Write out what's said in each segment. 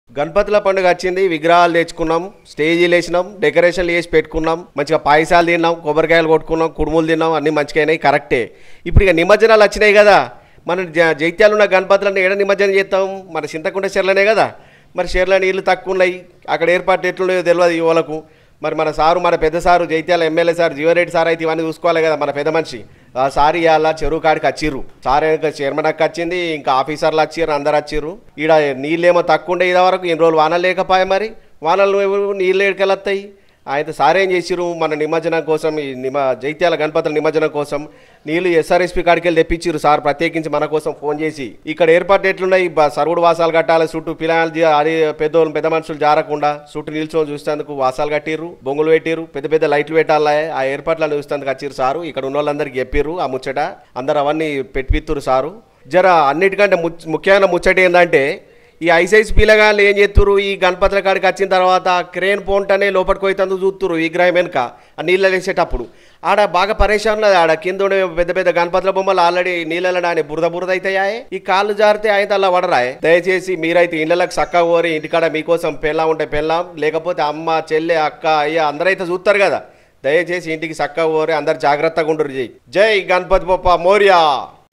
గణపతుల పండుగ వచ్చింది విగ్రహాలు తెచ్చుకున్నాం స్టేజీలు వేసినాం డెకరేషన్లు వేసి పెట్టుకున్నాం మంచిగా పాయసాలు తిన్నాం కొబ్బరికాయలు కొట్టుకున్నాం కుడుములు తిన్నాం అన్నీ మంచిగా అయినాయి కరెక్టే ఇప్పుడు ఇక నిమజ్జనాలు వచ్చినాయి కదా మన జ- జైత్యాలు ఉన్న గణపతులను ఏడ నిమజ్జనం చేస్తాం మన చింతకుంట చెర్లనే కదా మరి చెర్ల నీళ్ళు తక్కువ ఉన్నాయి అక్కడ ఏర్పాటు ఎట్లున్నాయో తెలియదు ఈ వాళ్ళకు మరి మన సారు మన పెద్ద సారు జైత్యాల ఎమ్మెల్యే సార్ జీవారెడ్డి సార్ అయితే ఇవన్నీ చూసుకోవాలి కదా మన పెద్ద మనిషి ఆ సార్ ఇవాళ చెరువు కాడికి వచ్చిర్రు సార్ ఇంకా చైర్మన్ అక్క వచ్చింది ఇంకా ఆఫీసర్లు వచ్చిర్రు అందరు వచ్చిర్రు ఈడ నీళ్ళేమో తక్కువ ఉండే ఇది వరకు ఎన్ని రోజులు వానలు లేకపోయా మరి వానలు నీళ్ళు ఎక్కలత్తాయి ఆయన సార్ ఏం చేసిరు మన నిమజ్జనం కోసం ఈ నిమ జైత్యాల గణపతుల నిమజ్జనం కోసం నీళ్లు ఎస్ఆర్ఎస్పి కాడికి వెళ్ళి తెప్పించారు సార్ ప్రత్యేకించి మన కోసం ఫోన్ చేసి ఇక్కడ ఏర్పాటు ఎట్లున్నాయి బ- సరుగుడు వాసాలు కట్టాలి చుట్టూ పిల్లలు జా- అది పెద్దోళ్ళు పెద్ద మనుషులు జారకుండా చుట్టూ నిల్చొని చూసేందుకు వాసాలు కట్టిర్రు బొంగులు పెట్టిర్రు పెద్ద పెద్ద లైట్లు పెట్టాలి ఆ ఏర్పాట్లను చూసేందుకు వచ్చిర్రు సారు ఇక్కడ ఉన్న వాళ్ళందరికీ చెప్పిర్రు ఆ ముచ్చట అందరు అవన్నీ పెట్టిపిత్తురు సారు జర అన్నిటికంటే ముచ్- ముఖ్యమైన ముచ్చట ఏంటంటే ఈ ఐసైస్ పిల్లగాళ్ళు ఏం చేస్తురు ఈ గణపతుల కాడికి వచ్చిన తర్వాత క్రేన్ పోంటనే లోపలికి పోయితందుకు చూస్తురు విగ్రహం వెనుక ఆ నీళ్ళు వేసేటప్పుడు ఆడ బాగా పరేషాన్ ఉన్నది ఆడ కింద ఉండే పెద్ద పెద్ద గణపతుల బొమ్మలు ఆల్రెడీ నీళ్ళలో ఆయన బురద బురద అవుతాయా ఈ కాళ్ళు జారితే ఆయన అలా పడరాయే దయచేసి మీరైతే ఇళ్ళకి చక్కగా పోరి ఇంటికాడ మీకోసం పెళ్ళాం ఉంటే పెళ్ళాం లేకపోతే అమ్మ చెల్లె అక్క అయ్య అందరైతే చూస్తారు కదా దయచేసి ఇంటికి చక్కగా పోరి అందరు జాగ్రత్తగా ఉండరు జై జై గణపతి బొప్ప మోర్యా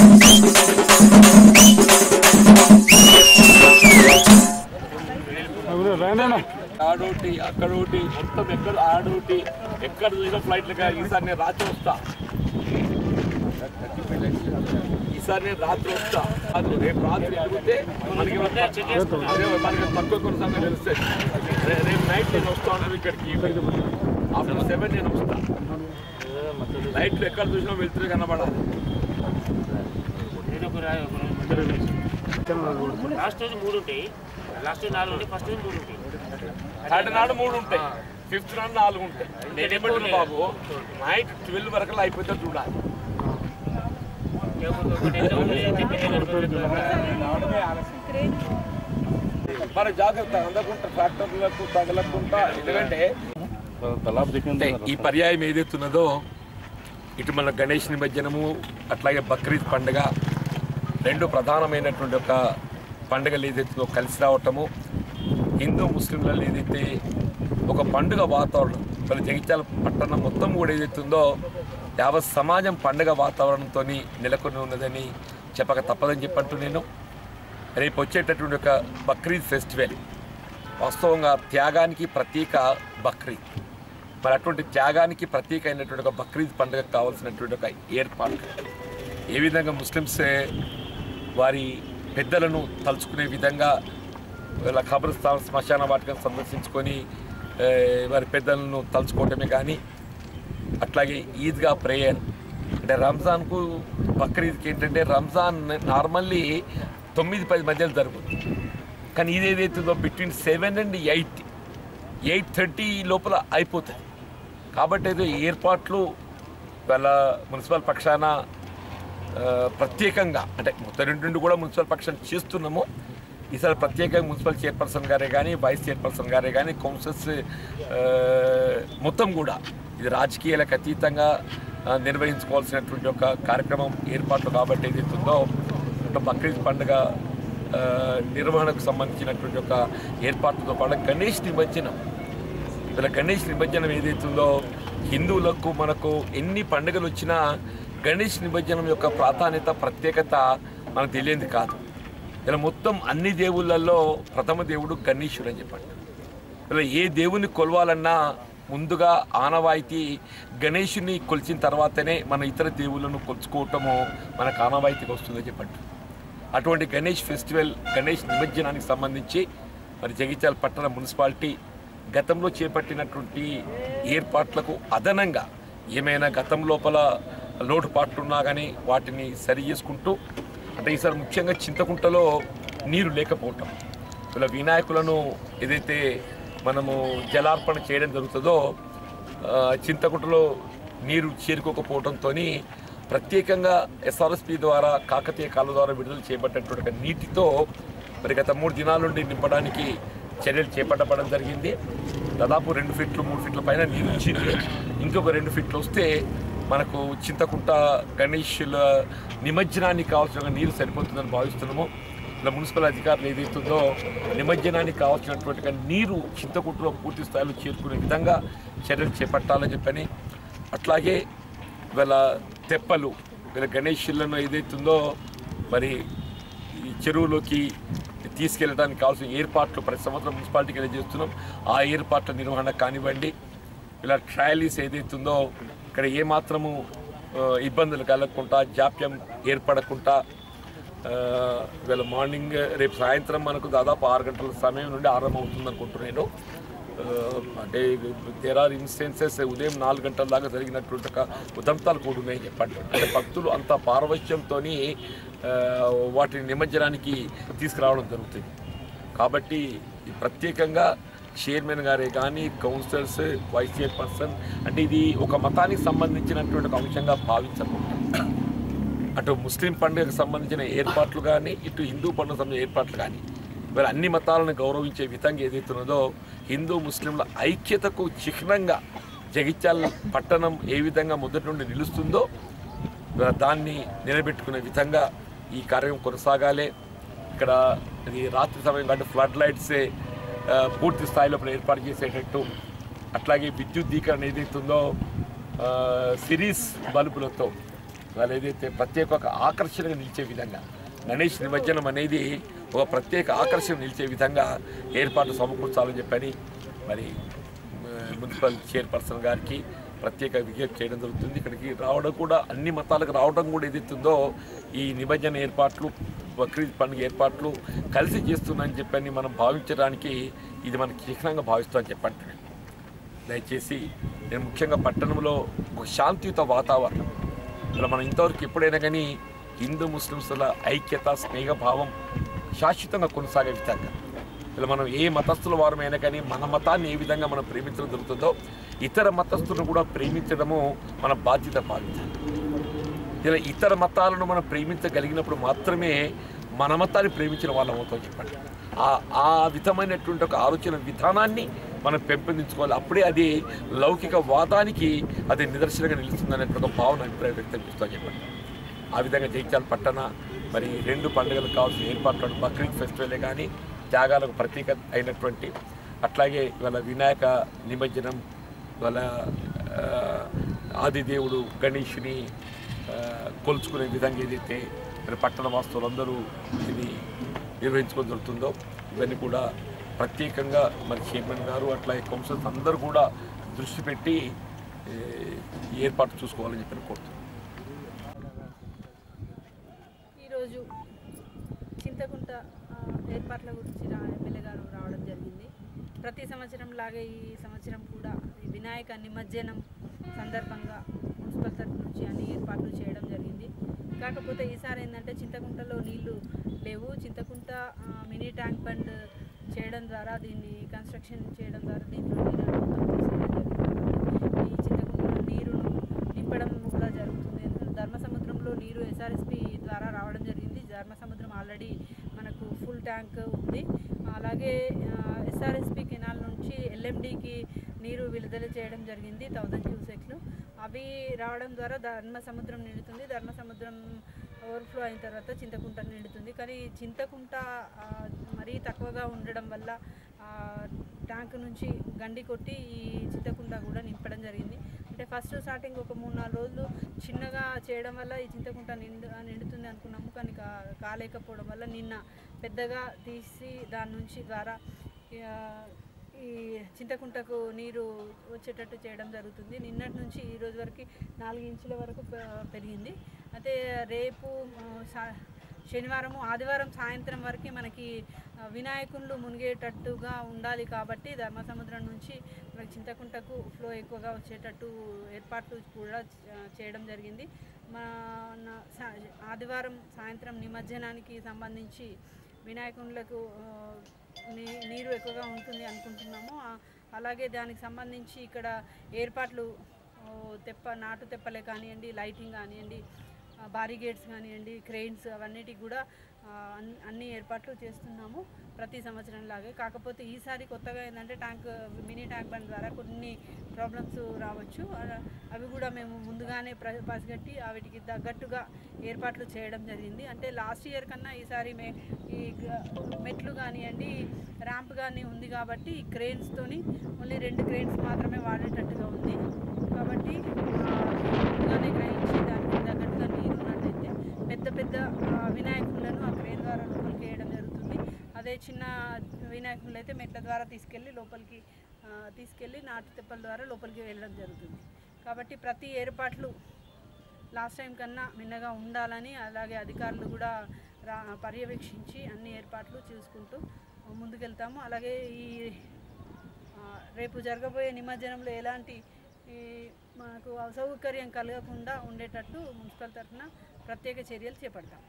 ఆడోటి అక్కడోటి మొత్తం ఎక్కడ ఆడోటి ఎక్కడ చూసిన ఫ్లైట్లుగా ఈసారి నేను రాత్రి వస్తా ఈసారి నేను రాత్రి వస్తా అది రేపు రాత్రి అడిగితే మనకి అదే మనకి తక్కువ కొన్ని సమయం తెలుస్తుంది రే- రేపు నైట్ నేను వస్తా ఉన్నాను ఇక్కడికి ఆఫ్టర్ సెవెన్ నేను వస్తా నైట్లు ఎక్కడ చూసినా వెళ్తురు కనబడాలి లాస్ట్ రోజు మూడు ఉంటాయి లాస్ట్ రోజు నాలుగు ఉంటాయి ఫస్ట్ రోజు మూడు ఉంటాయి థర్డ్ నాడు మూడు ఉంటాయి ఫిఫ్త్ నాడు నాలుగు ఉంటాయి నేనేమంటున్నా బాబు నైట్ ట్వెల్వ్ వరకు అయిపోతే చూడాలి మన జాగ్రత్త అందకుండా ట్రాక్టర్లకు తగలకుండా ఎందుకంటే అంటే ఈ పర్యాయం ఏదైతున్నదో ఇటు మన గణేష్ నిమజ్జనము అట్లాగే బక్రీద్ పండుగ రెండు ప్రధానమైనటువంటి ఒక పండుగలు ఏదైతుందో కలిసి రావటము హిందూ ముస్లింలలో ఏదైతే ఒక పండుగ వాతావరణం మన జగిత్యాల పట్టణం మొత్తం కూడా ఏదైతుందో యావత్ సమాజం పండుగ వాతావరణంతో నెలకొని ఉన్నదని చెప్పక తప్పదని చెప్పంటూ నేను రేపు వచ్చేటటువంటి ఒక బక్రీద్ ఫెస్టివల్ వాస్తవంగా త్యాగానికి ప్రతీక బక్రీద్ మరి అటువంటి త్యాగానికి ప్రతీక అయినటువంటి ఒక బక్రీద్ పండుగ కావాల్సినటువంటి ఒక ఏర్పాటు ఏ విధంగా ముస్లిమ్సే వారి పెద్దలను తలుచుకునే విధంగా వీళ్ళ ఖబర్స్థాన్ శ్మశాన వాటికను సందర్శించుకొని ఏ, వారి పెద్దలను తలుచుకోవటమే కానీ అట్లాగే ఈద్గా ప్రేయర్ అంటే రంజాన్కు బక్రీద్కి ఏంటంటే రంజాన్ నార్మల్లీ తొమ్మిది పది మధ్యలో జరుగుతుంది కానీ ఇది ఏదైతుందో between seven and eight eight thirty లోపల అయిపోతుంది కాబట్టి ఏదో ఏర్పాట్లు వాళ్ళ మున్సిపల్ పక్షాన ఆ, ప్రత్యేకంగా అంటే మొత్తం రెండు కూడా మున్సిపల్ పక్షాన్ని చేస్తున్నాము ఈసారి ప్రత్యేకంగా మున్సిపల్ చైర్పర్సన్ గారే కానీ వైస్ చైర్పర్సన్ గారే కానీ కౌన్సిల్స్ ఆ, మొత్తం కూడా ఇది రాజకీయాలకు అతీతంగా ఆ, నిర్వహించుకోవాల్సినటువంటి ఒక కార్యక్రమం ఏర్పాట్లు కాబట్టి ఏదైతుందో ఒక బక్రీద్ పండుగ ఆ, నిర్వహణకు సంబంధించినటువంటి ఒక ఏర్పాట్లతో పాటు గణేష్ నిమజ్జనం ఇలా గణేష్ నిమజ్జనం ఏదైతుందో హిందువులకు మనకు ఎన్ని పండుగలు వచ్చినా గణేష్ నిమజ్జనం యొక్క ప్రాధాన్యత ప్రత్యేకత మనకు తెలియంది కాదు ఇలా మొత్తం అన్ని దేవుళ్ళల్లో ప్రథమ దేవుడు గణేశుడు అని చెప్పండి ఇలా ఏ దేవుని కొలవాలన్నా ముందుగా ఆనవాయితీ గణేషుని కొలిచిన తర్వాతనే మన ఇతర దేవుళ్ళను కొలుచుకోవటము మనకు ఆనవాయితీకి వస్తుందని చెప్పండి అటువంటి గణేష్ ఫెస్టివల్ గణేష్ నిమజ్జనానికి సంబంధించి మరి జగిత్యాల పట్టణ మున్సిపాలిటీ గతంలో చేపట్టినటువంటి ఏర్పాట్లకు అదనంగా ఏమైనా గతం లోపల లోటుపాట్లు ఉన్నా కానీ వాటిని సరి చేసుకుంటూ అంటే ఈసారి ముఖ్యంగా చింతకుంటలో నీరు లేకపోవటం ఇలా వినాయకులను ఏదైతే మనము జలార్పణ చేయడం జరుగుతుందో ఆ, చింతకుంటలో నీరు చేరుకోకపోవడంతో ప్రత్యేకంగా ఎస్ఆర్ఎస్పి ద్వారా కాకతీయ కాలువ ద్వారా విడుదల చేయబడ్డటువంటి ఒక నీటితో మరి గత మూడు దినాల నుండి నింపడానికి చర్యలు చేపట్టబడడం జరిగింది దాదాపు రెండు ఫీట్లు మూడు ఫీట్ల పైన నీరు వచ్చింది ఇంకొక రెండు ఫీట్లు వస్తే మనకు చింతకుంట గణేష్ల నిమజ్జనానికి కావాల్సిన నీరు సరిపోతుందని భావిస్తున్నాము ఇలా మున్సిపల్ అధికారులు ఏదైతుందో నిమజ్జనానికి కావాల్సినటువంటి నీరు చింతకుంటలో పూర్తి స్థాయిలో చేరుకునే విధంగా చర్యలు చేపట్టాలని చెప్పని అట్లాగే వీళ్ళ తెప్పలు వీళ్ళ గణేషులను ఏదైతుందో మరి ఈ చెరువులోకి తీసుకెళ్ళడానికి కావాల్సిన ఏర్పాట్లు ప్రతి సంవత్సరం మున్సిపాలిటీకి చేస్తున్నాం ఆ ఏర్పాట్ల నిర్వహణ కానివ్వండి ఇలా ట్రయలీస్ ఏదైతుందో ఇక్కడ ఏమాత్రము ఆ, ఇబ్బందులు కలగకుండా జాప్యం ఏర్పడకుండా ఆ, ఇవాళ మార్నింగ్ రేపు సాయంత్రం మనకు దాదాపు ఆరు గంటల సమయం నుండి ఆరంభం అవుతుంది అనుకుంటున్నాను ఆ, అంటే దేర్ ఆర్ ఇన్స్టెన్సెస్ ఉదయం నాలుగు గంటల దాకా జరిగినటువంటి ఒక ఉదంతాలు కూడా ఉన్నాయి చెప్పండి అంటే భక్తులు అంత పారవశ్యంతో వాటిని నిమజ్జనానికి తీసుకురావడం జరుగుతుంది కాబట్టి ఈ ప్రత్యేకంగా చైర్మన్ గారే కానీ కౌన్సిలర్స్ వైస్ చైర్పర్సన్ అంటే ఇది ఒక మతానికి సంబంధించినటువంటి ఒక అంశంగా భావించకుండా అటు ముస్లిం పండుగకు సంబంధించిన ఏర్పాట్లు కానీ ఇటు హిందూ పండుగకు సంబంధించిన ఏర్పాట్లు కానీ మరి అన్ని మతాలను గౌరవించే విధంగా ఏదైతే ఉన్నదో హిందూ ముస్లింల ఐక్యతకు చిహ్నంగా జగిత్యాల పట్టణం ఏ విధంగా మొదటి నుండి నిలుస్తుందో మరి దాన్ని నిలబెట్టుకునే విధంగా ఈ కార్యక్రమం కొనసాగాలి ఇక్కడ ఇది రాత్రి సమయం కాబట్టి ఫ్లడ్ లైట్సే ఆ, పూర్తి స్థాయిలో ఇప్పుడు ఏర్పాటు చేసేటట్టు అట్లాగే విద్యుద్దీకరణ ఏదైతుందో ఆ, సిరీస్ బల్బులతో వాళ్ళు ఏదైతే ప్రత్యేక ఒక ఆకర్షణగా నిలిచే విధంగా గణేష్ నిమజ్జనం అనేది ఒక ప్రత్యేక ఆకర్షణ నిలిచే విధంగా ఏర్పాట్లు సమకూర్చాలని చెప్పని మరి ఆ, మున్సిపల్ చైర్పర్సన్ గారికి ప్రత్యేక విజ్ఞప్తి చేయడం జరుగుతుంది ఇక్కడికి రావడం కూడా అన్ని మతాలకు రావడం కూడా ఏదైతుందో ఈ నిమజ్జన ఏర్పాట్లు బక్రీద్ పండుగ ఏర్పాట్లు కలిసి చేస్తున్నాయని చెప్పని మనం భావించడానికి ఇది మనకి చిహ్నంగా భావిస్తామని చెప్పండి దయచేసి నేను ముఖ్యంగా పట్టణంలో ఒక శాంతియుత వాతావరణం ఇలా మనం ఇంతవరకు ఎప్పుడైనా కానీ హిందూ ముస్లింస్ల ఐక్యత స్నేహభావం శాశ్వతంగా కొనసాగే విధంగా ఇలా మనం ఏ మతస్థుల వారమైనా కానీ మన మతాన్ని ఏ విధంగా మనం ప్రేమించడం జరుగుతుందో ఇతర మతస్థులను కూడా ప్రేమించడము మన బాధ్యత భావించాలి ఇలా ఇతర మతాలను మనం ప్రేమించగలిగినప్పుడు మాత్రమే మన మతాన్ని ప్రేమించిన వాళ్ళం అవుతాం చెప్పండి ఆ ఆ విధమైనటువంటి ఒక ఆలోచన విధానాన్ని మనం పెంపొందించుకోవాలి అప్పుడే అది లౌకిక వాదానికి అది నిదర్శనంగా నిలుస్తుందనేటువంటి ఒక భావన అభిప్రాయం వ్యక్తం చేస్తాను చెప్పండి ఆ విధంగా జైత్యాల పట్టణ మరి రెండు పండుగలకు కావాల్సిన ఏర్పాట్లు బక్రీద్ ఫెస్టివలే కానీ త్యాగాలకు ప్రతీక అయినటువంటి అట్లాగే ఇవాళ వినాయక నిమజ్జనం ఇవాళ ఆ, ఆదిదేవుడు గణేషుని ఆ, కొలుచుకునే విధంగా ఏదైతే మరి పట్టణ వాస్తువులందరూ ఇది నిర్వహించుకొని జరుగుతుందో ఇవన్నీ కూడా ప్రత్యేకంగా మరి చైర్మన్ గారు అట్లాగే కౌన్సిలర్స్ అందరూ కూడా దృష్టి పెట్టి ఏ, ఈ ఏర్పాటు చూసుకోవాలని చెప్పి కోరుతున్నాను ఈరోజు చింతకుంట ఆ, ఏర్పాట్ల గురించి రా ఎమ్మెల్యే గారు రావడం జరిగింది ప్రతి సంవత్సరం లాగే ఈ సంవత్సరం కూడా ఈ వినాయక నిమజ్జనం సందర్భంగా మున్సిపల్ తరఫు నుంచి అన్ని ఏర్పాట్లు చేయడం జరిగింది కాకపోతే ఈసారి ఏంటంటే చింతకుంటలో నీళ్లు లేవు చింతకుంట ఆ, మినీ ట్యాంక్ బండ్ చేయడం ద్వారా దీన్ని కన్స్ట్రక్షన్ చేయడం ద్వారా దీంట్లో నీరు మొత్తం తీసేయడం జరుగుతుంది. ఈ చింతకుంట నీరును నింపడం కూడా జరుగుతుంది ఎందుకంటే ధర్మసముద్రంలో నీరు ఎస్ఆర్ఎస్పి ద్వారా రావడం జరిగింది ధర్మసముద్రం ఆల్రెడీ మనకు ఫుల్ ట్యాంక్ ఉంది అలాగే ఎస్ఆర్ఎస్పి కెనాల్ నుంచి ఎల్ఎండికి నీరు విడుదల చేయడం జరిగింది థౌజండ్ క్యూసెక్లు అవి రావడం ద్వారా ధర్మ సముద్రం నిండుతుంది ధర్మ సముద్రం ఓవర్ఫ్లో అయిన తర్వాత చింతకుంట నిండుతుంది కానీ చింతకుంట ఆ, మరీ తక్కువగా ఉండడం వల్ల ఆ, ట్యాంక్ నుంచి గండి కొట్టి ఈ చింతకుంట కూడా నింపడం జరిగింది అంటే ఫస్ట్ స్టార్టింగ్ ఒక మూడు నాలుగు రోజులు చిన్నగా చేయడం వల్ల ఈ చింతకుంట నిండు నిండుతుంది అనుకున్నాము కానీ కా కాలేకపోవడం వల్ల నిన్న పెద్దగా తీసి దాని నుంచి ద్వారా ఆ, ఈ చింతకుంటకు నీరు వచ్చేటట్టు చేయడం జరుగుతుంది నిన్నటి నుంచి ఈ రోజు వరకు నాలుగు ఇంచుల వరకు పె- పెరిగింది అయితే రేపు ఆ, సా- శనివారము ఆదివారం సాయంత్రం వరకు మనకి ఆ, వినాయకుళ్ళు మునిగేటట్టుగా ఉండాలి కాబట్టి ధర్మసముద్రం నుంచి మనకి చింతకుంటకు ఫ్లో ఎక్కువగా వచ్చేటట్టు ఏర్పాట్లు కూడా చ- చేయడం జరిగింది మన సా- ఆదివారం సాయంత్రం నిమజ్జనానికి సంబంధించి వినాయకులకు ఆ, నీ- నీరు ఎక్కువగా ఉంటుంది అనుకుంటున్నాము ఆ, అలాగే దానికి సంబంధించి ఇక్కడ ఏర్పాట్లు ఓ, తెప్ప నాటు తెప్పలే కానివ్వండి లైటింగ్ కానివ్వండి బారిగేట్స్ కానివ్వండి క్రెయిన్స్ అవన్నిటికి కూడా ఆ, ఆ, అన్- అన్ని ఏర్పాట్లు చేస్తున్నాము ప్రతి సంవత్సరం లాగే కాకపోతే ఈసారి కొత్తగా ఏంటంటే ట్యాంక్ మినీ ట్యాంక్ బండ్ ద్వారా కొన్ని ప్రాబ్లమ్స్ రావచ్చు అలా- అవి కూడా మేము ముందుగానే ప్ర పసిగట్టి వాటికి తగ్గట్టుగా ఏర్పాట్లు చేయడం జరిగింది అంటే లాస్ట్ ఇయర్ కన్నా ఈసారి మే ఈ గ- మెట్లు కానివ్వండి ర్యాంప్ కానీ ఉంది కాబట్టి ఈ క్రెయిన్స్తోని ఓన్లీ రెండు క్రెయిన్స్ మాత్రమే వాడేటట్టుగా ఉంది కాబట్టి ఆ, ముందుగానే గ్రహించి దానికి తగ్గట్టుగా నీరు ఉన్నట్టయితే పెద్ద పెద్ద ఆ, వినాయకులను ఆ క్రెయిన్ ద్వారా లోపలికి వేయడం జరుగుతుంది అదే చిన్న వినాయకులు అయితే మెట్ల ద్వారా తీసుకెళ్ళి లోపలికి ఆ, తీసుకెళ్ళి నాటు తెప్పల ద్వారా లోపలికి వెళ్ళడం జరుగుతుంది కాబట్టి ప్రతి ఏర్పాట్లు లాస్ట్ టైం కన్నా మిన్నగా ఉండాలని అలాగే అధికారులు కూడా రా పర్యవేక్షించి అన్ని ఏర్పాట్లు చూసుకుంటూ ముందుకెళ్తాము అలాగే ఈ ఆ, రేపు జరగబోయే నిమజ్జనంలో ఎలాంటి ఈ మనకు అసౌకర్యం కలగకుండా ఉండేటట్టు మున్సిపల్ తరఫున ప్రత్యేక చర్యలు చేపడతాం